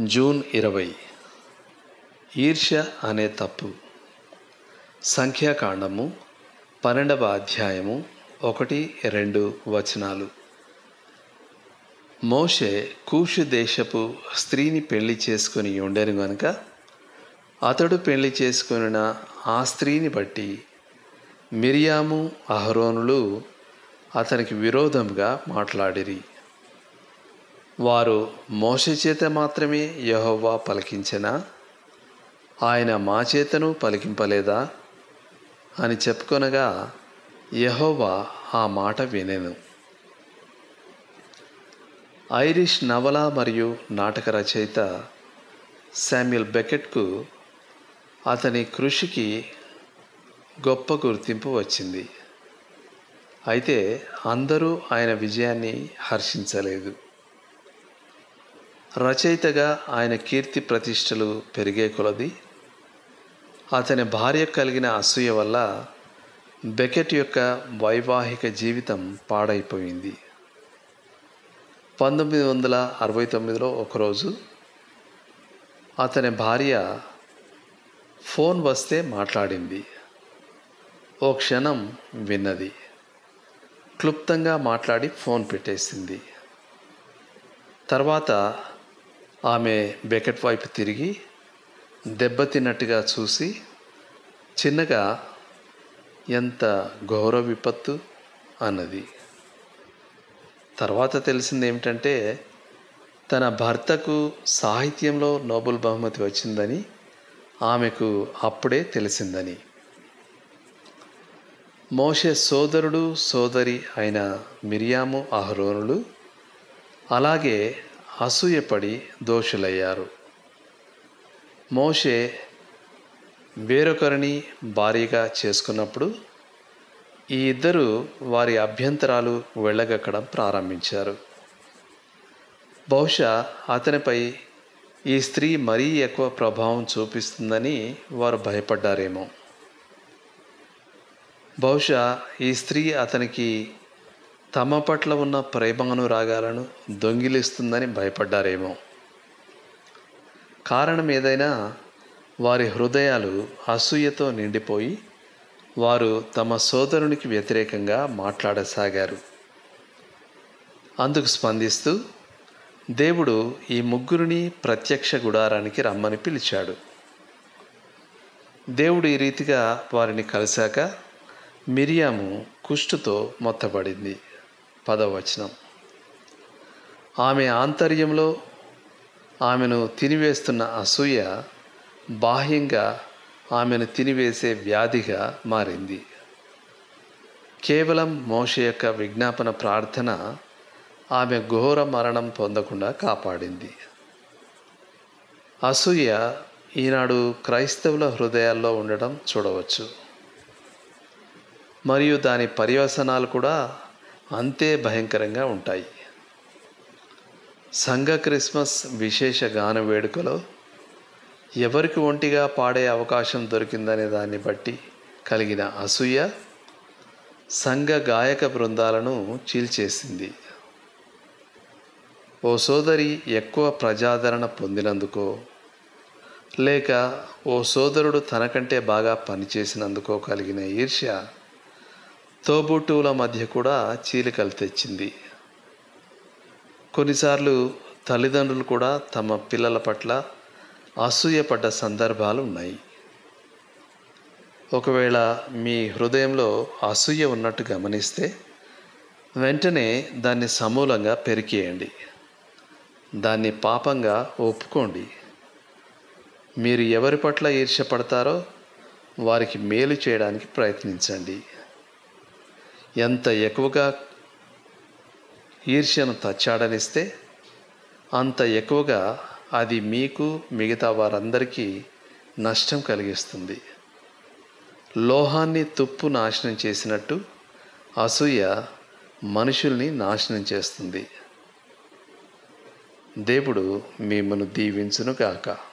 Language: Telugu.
జూన్ ఇరవై ఈర్ష్య అనే తప్పు సంఖ్యాకాండము పన్నెండవ అధ్యాయము ఒకటి రెండు వచనాలు మోషే కూషు దేశపు స్త్రీని పెళ్లి చేసుకుని ఉండెను గనుక అతడు పెళ్లి చేసుకొనిన ఆ స్త్రీని బట్టి మిరియాము అహరోనులు అతనికి విరోధంగా మాట్లాడిరి వారు మోష చేత మాత్రమే యహోవా పలికించెనా ఆయన మా చేతను పలికింపలేదా అని చెప్పుకొనగా యహోవా ఆ మాట వినెను ఐరిష్ నవల మరియు నాటక రచయిత శామ్యుల్ బెకెట్కు అతని కృషికి గొప్ప గుర్తింపు వచ్చింది అయితే అందరూ ఆయన విజయాన్ని హర్షించలేదు రచయితగా ఆయన కీర్తి ప్రతిష్టలు పెరిగే కొలది అతని భార్య కలిగిన అసూయ వల్ల బెకెట్ యొక్క వైవాహిక జీవితం పాడైపోయింది పంతొమ్మిది వందల అరవై తొమ్మిదిలో ఒకరోజు అతని భార్య ఫోన్ వస్తే మాట్లాడింది ఓ క్షణం విన్నది క్లుప్తంగా మాట్లాడి ఫోన్ పెట్టేసింది తర్వాత ఆమె బెకెట్ వైపు తిరిగి దెబ్బతిన్నట్టుగా చూసి చిన్నగా ఎంత ఘోర విపత్తు అన్నది తర్వాత తెలిసింది ఏమిటంటే తన భర్తకు సాహిత్యంలో నోబెల్ బహుమతి వచ్చిందని ఆమెకు అప్పుడే తెలిసిందని మోషే సోదరుడు సోదరి అయిన మిరియాము అహరోనులు అలాగే అసూయపడి దోషులయ్యారు మోషే వేరొకరిని భారీగా చేసుకున్నప్పుడు ఈ ఇద్దరు వారి అభ్యంతరాలు వెళ్ళగక్కడం ప్రారంభించారు బహుశా అతనిపై ఈ స్త్రీ మరీ ఎక్కువ ప్రభావం చూపిస్తుందని వారు భయపడ్డారేమో బహుశా ఈ స్త్రీ అతనికి తమ పట్ల ఉన్న ప్రేమానురాగాలను దొంగిలిస్తుందని భయపడ్డారేమో కారణం ఏదైనా వారి హృదయాలు అసూయతో నిండిపోయి వారు తమ సోదరునికి వ్యతిరేకంగా మాట్లాడసాగారు అందుకు స్పందిస్తూ దేవుడు ఈ ముగ్గురిని ప్రత్యక్ష గుడారానికి రమ్మని పిలిచాడు దేవుడు ఈ రీతిగా వారిని కలిశాక మిరియాము కుష్టుతో మొత్తబడింది పదవచనం ఆమె ఆంతర్యంలో ఆమెను తినివేస్తున్న అసూయ బాహ్యంగా ఆమెను తినివేసే వ్యాధిగా మారింది కేవలం మోష యొక్క విజ్ఞాపన ప్రార్థన ఆమె ఘోర మరణం పొందకుండా కాపాడింది అసూయ ఈనాడు క్రైస్తవుల హృదయాల్లో ఉండడం చూడవచ్చు మరియు దాని పర్యవసనాలు కూడా అంతే భయంకరంగా ఉంటాయి సంఘ క్రిస్మస్ విశేష గాన వేడుకలో ఎవరికి ఒంటిగా పాడే అవకాశం దొరికిందనే దాన్ని బట్టి కలిగిన అసూయ సంఘ గాయక బృందాలను చీల్చేసింది ఓ సోదరి ఎక్కువ ప్రజాదరణ పొందినందుకో లేక ఓ సోదరుడు తనకంటే బాగా పనిచేసినందుకో కలిగిన ఈర్ష్య తోబుట్టువుల మధ్య కూడా చీలికలు తెచ్చింది కొన్నిసార్లు తల్లిదండ్రులు కూడా తమ పిల్లల పట్ల అసూయపడ్డ సందర్భాలు ఉన్నాయి ఒకవేళ మీ హృదయంలో అసూయ ఉన్నట్టు గమనిస్తే వెంటనే దాన్ని సమూలంగా పెరికేయండి దాన్ని పాపంగా ఒప్పుకోండి మీరు ఎవరి పట్ల ఈర్ష్యపడతారో వారికి మేలు చేయడానికి ప్రయత్నించండి ఎంత ఎక్కువగా ఈర్ష్యను తచ్చాడనిస్తే అంత ఎక్కువగా అది మీకు మిగతా వారందరికీ నష్టం కలిగిస్తుంది లోహాన్ని తుప్పు నాశనం చేసినట్టు అసూయ మనుషుల్ని నాశనం చేస్తుంది దేవుడు మిమ్మను దీవించును గాక